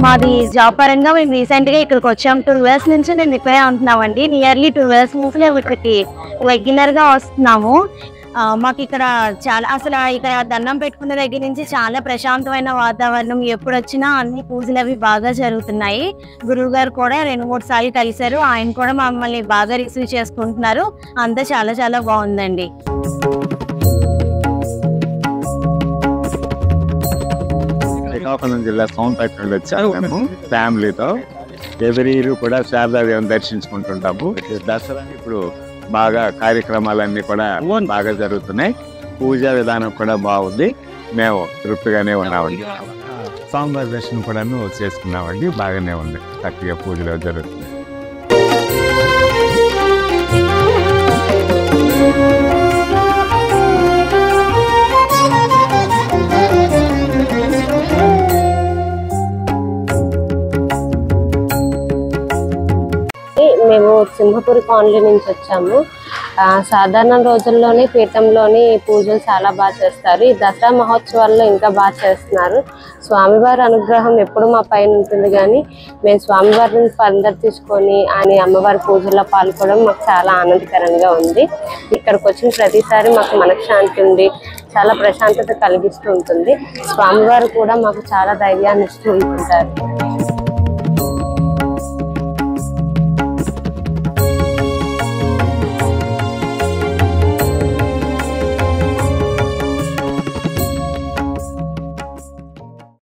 మాది జాబ్ పరంగా మేము రీసెంట్ గా ఇక్కడికి వచ్చాం టూ ఇయర్స్ నుంచి మేము ఇక్కడే ఉంటున్నామండి నియర్లీ టూ ఇయర్స్ నుంచి మేము ఇక్కడికి రెగ్యులర్ గా వస్తున్నాము ఆ, మాకు ఇక్కడ చాలా అసలు ఇక్కడ దండం పెట్టుకున్న దగ్గర నుంచి చాలా ప్రశాంతమైన వాతావరణం ఎప్పుడు వచ్చినా అన్ని పూజలు అవి బాగా జరుగుతున్నాయి గురువు గారు కూడా రెండు మూడు సార్లు కలిశారు ఆయన కూడా మమ్మల్ని బాగా రిసీవ్ చేసుకుంటున్నారు అంతా చాలా చాలా బాగుందండి శ్రీకాకుళం జిల్లా సోంపేట నుండి వచ్చాము మేము ఫ్యామిలీతో ఎవరి ఇయర్ కూడా శారదాదేవిని దర్శించుకుంటుంటాము దసరా ఇప్పుడు బాగా కార్యక్రమాలన్నీ కూడా బాగా జరుగుతున్నాయి పూజా విధానం కూడా బాగుంది మేము తృప్తిగానే ఉన్నామండి స్వామివారి దర్శనం కూడా చేసుకున్నామండి బాగానే ఉంది చక్కగా పూజలు జరుగుతుంది మేము సింహపురి కాలనీ నుంచి వచ్చాము ఆ, సాధారణ రోజుల్లోనే పీఠంలోని పూజలు చాలా బాగా చేస్తారు ఈ దసరా మహోత్సవాల్లో ఇంకా బాగా చేస్తున్నారు స్వామివారి అనుగ్రహం ఎప్పుడు మా పైన ఉంటుంది కానీ మేము స్వామివారిని పందరు తీసుకొని ఆయన అమ్మవారి పూజల్లో పాల్గొనడం మాకు చాలా ఆనందకరంగా ఉంది ఇక్కడికి వచ్చిన ప్రతిసారి మాకు మనశ్శాంతి ఉంది చాలా ప్రశాంతత కలిగిస్తూ ఉంటుంది స్వామివారు కూడా మాకు చాలా ధైర్యాన్ని ఇస్తూ ఉంటుంటారు